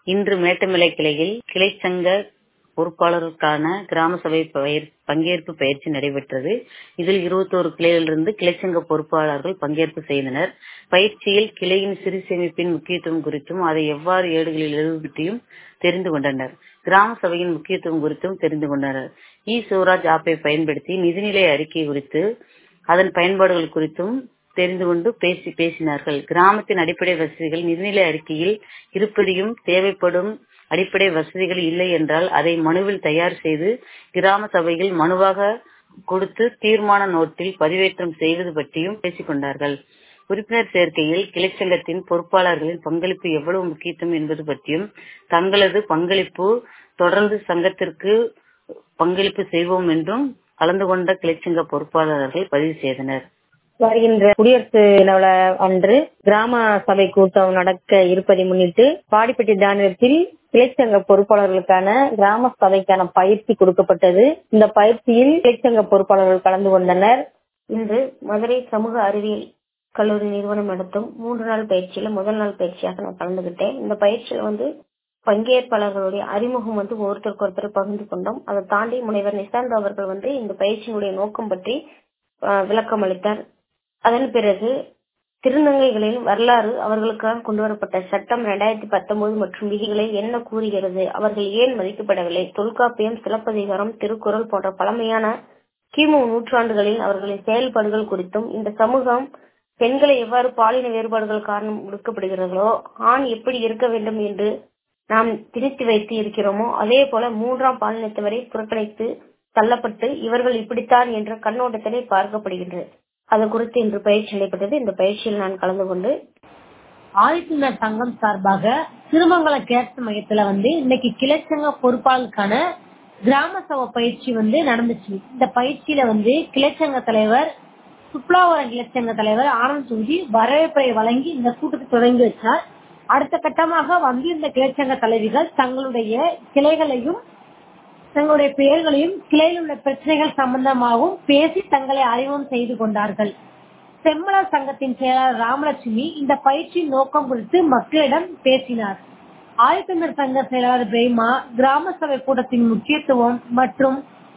இன்று மேட்டுமலை கிளையில் கிளை சங்க பொறுப்பாளருக்கான கிராம சபை பயிர் பங்கேற்பு பயிற்சி நடைபெற்றது இதில் இருபத்தோரு கிளைகளிலிருந்து கிளைச்சங்க பொறுப்பாளர்கள் பங்கேற்பு செய்தனர் பயிற்சியில் கிளையின் சிறு சேமிப்பின் முக்கியத்துவம் குறித்தும் அதை எவ்வாறு ஏடுகளில் எழுதுவது பற்றியும் தெரிந்து கொண்டனர் கிராம சபையின் முக்கியத்துவம் குறித்தும் தெரிந்து கொண்டனர் இ சிவராஜ் ஆப்பை பயன்படுத்தி நிதிநிலை அறிக்கை குறித்து அதன் பயன்பாடுகள் குறித்தும் தெரிந்து கொண்டு பேசி பேசினார்கள் கிராமத்தின் அடிப்படை வசதிகள் நிதிநிலை அறிக்கையில் இருப்பதையும் தேவைப்படும் அடிப்படை வசதிகள் இல்லை என்றால் அதை மனுவில் தயார் செய்து கிராம சபையில் மனுவாக கொடுத்து தீர்மான நோட்டில் பதிவேற்றம் செய்வது பற்றியும் பேசிக் கொண்டார்கள் உறுப்பினர் சேர்க்கையில் கிளைச்சங்கத்தின் பொறுப்பாளர்களின் பங்களிப்பு எவ்வளவு முக்கியத்துவம் என்பது பற்றியும் தங்களது பங்களிப்பு தொடர்ந்து சங்கத்திற்கு பங்களிப்பு செய்வோம் என்றும் கலந்து கொண்ட கிளைச்சங்க பொறுப்பாளர்கள் பதிவு செய்தனர் வருகின்ற குடியரசு தின அன்று கிராம சபை கூட்டம் நடக்க இருப்பதை முன்னிட்டு பாடிப்பட்டி தானியத்தில் கிளைச்சங்க பொறுப்பாளர்களுக்கான கிராம சபைக்கான பயிற்சி கொடுக்கப்பட்டது இந்த பயிற்சியில் கிளைச்சங்க பொறுப்பாளர்கள் கலந்து கொண்டனர் இன்று மதுரை சமூக அறிவியல் கல்லூரி நிறுவனம் நடத்தும் மூன்று நாள் பயிற்சியில முதல் நாள் பயிற்சியாக நான் கலந்துகிட்டேன் இந்த பயிற்சியில வந்து பங்கேற்பாளர்களுடைய அறிமுகம் வந்து ஒருத்தருக்கு ஒருத்தர் பகிர்ந்து கொண்டோம் அதை தாண்டி முனைவர் நிசாந்த் அவர்கள் வந்து இந்த பயிற்சியினுடைய நோக்கம் பற்றி விளக்கம் அளித்தார் அதன் பிறகு திருநங்கைகளின் வரலாறு அவர்களுக்காக கொண்டு வரப்பட்ட சட்டம் இரண்டாயிரத்தி பத்தொன்பது மற்றும் விதிகளை என்ன கூறுகிறது அவர்கள் ஏன் மதிக்கப்படவில்லை தொல்காப்பியம் சிலப்பதிகாரம் திருக்குறள் போன்ற பழமையான கிமு நூற்றாண்டுகளில் அவர்களின் செயல்பாடுகள் குறித்தும் இந்த சமூகம் பெண்களை எவ்வாறு பாலின வேறுபாடுகள் காரணம் ஒடுக்கப்படுகிறார்களோ ஆண் எப்படி இருக்க வேண்டும் என்று நாம் திணித்து வைத்து இருக்கிறோமோ அதே போல மூன்றாம் பாலினத்தவரை புறக்கணித்து தள்ளப்பட்டு இவர்கள் இப்படித்தான் என்ற கண்ணோட்டத்திலே பார்க்கப்படுகின்றது அது குறித்து இன்று பயிற்சி நடைபெற்றது இந்த பயிற்சியில் நான் கலந்து கொண்டு ஆதித்தினர் சங்கம் சார்பாக திருமங்கலம் கேட்ஸ் மையத்துல வந்து இன்னைக்கு கிளைச்சங்க பொறுப்பாளருக்கான கிராம சபை பயிற்சி வந்து நடந்துச்சு இந்த பயிற்சியில வந்து கிளைச்சங்க தலைவர் சுப்லாவரம் கிளைச்சங்க தலைவர் ஆனந்த் சுஜி வரவேற்பை வழங்கி இந்த கூட்டத்தை தொடங்கி வச்சார் அடுத்த கட்டமாக வந்து இந்த கிளைச்சங்க தலைவிகள் தங்களுடைய கிளைகளையும் தங்களுடைய பெயர்களையும் கிளையில் உள்ள பிரச்சனைகள் சம்பந்தமாகவும் பேசி தங்களை அறிமுகம் செய்து கொண்டார்கள் செம்மலர் சங்கத்தின் செயலாளர் ராமலட்சுமி இந்த பயிற்சியின் நோக்கம் குறித்து மக்களிடம் பேசினார் ஆயுத்தந்தர் சங்க செயலாளர் பிரேமா கிராம சபை கூட்டத்தின் முக்கியத்துவம் மற்றும்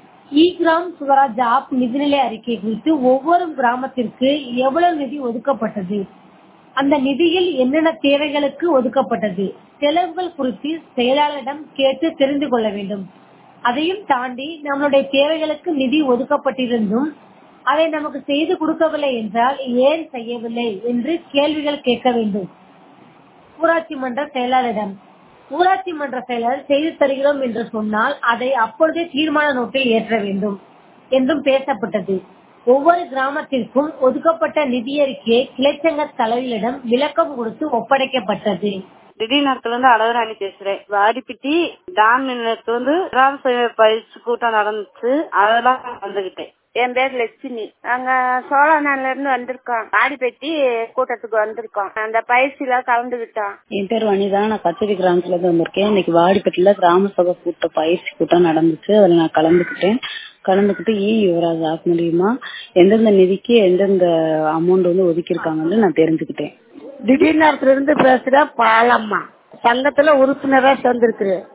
இ கிராம் சுவராஜ் ஆப் நிதிநிலை அறிக்கை குறித்து ஒவ்வொரு கிராமத்திற்கு எவ்வளவு நிதி ஒதுக்கப்பட்டது அந்த நிதியில் என்னென்ன தேவைகளுக்கு ஒதுக்கப்பட்டது செலவுகள் குறித்து செயலாளரிடம் கேட்டு தெரிந்து கொள்ள வேண்டும் அதையும் தாண்டி நம்மளுடைய தேவைகளுக்கு நிதி ஒதுக்கப்பட்டிருந்தும் அதை நமக்கு செய்து கொடுக்கவில்லை என்றால் ஏன் செய்யவில்லை என்று கேள்விகள் கேட்க வேண்டும் ஊராட்சி மன்ற செயலாளரிடம் ஊராட்சி மன்ற செயலர் செய்து தருகிறோம் என்று சொன்னால் அதை அப்பொழுதே தீர்மான நோட்டில் ஏற்ற வேண்டும் என்றும் பேசப்பட்டது ஒவ்வொரு கிராமத்திற்கும் ஒதுக்கப்பட்ட நிதி அறிக்கையை கிளைச்சங்க தலைவரிடம் விளக்கம் கொடுத்து ஒப்படைக்கப்பட்டது திடீர்னத்துல இருந்து அழகராணி பேசுறேன் வாடிப்பிட்டி டாம் நிலையத்துல வந்து கிராம சேவை பயிற்சி கூட்டம் நடந்துச்சு அதெல்லாம் வந்துகிட்டேன் என் பேர் லட்சுமி நாங்க சோழநாள்ல இருந்து வந்திருக்கோம் வாடிப்பட்டி கூட்டத்துக்கு வந்திருக்கோம் அந்த பயிற்சியில கலந்துகிட்டோம் என் பேர் வனிதா நான் கச்சேரி கிராமத்துல இருந்து வந்திருக்கேன் இன்னைக்கு வாடிப்பட்டில கிராம சபை கூட்ட பயிற்சி கூட்டம் நடந்துச்சு அதுல நான் கலந்துக்கிட்டேன் கலந்துக்கிட்டு இ யுவராஜ் ஆப் மூலியமா எந்தெந்த நிதிக்கு எந்தெந்த அமௌண்ட் வந்து ஒதுக்கியிருக்காங்கன்னு நான் தெரிஞ்சுக்கிட்டேன் திடீர் நேரத்துல இருந்து பேசுற பாலம்மா சங்கத்துல உறுப்பினரா சேர்ந்திருக்கிறேன்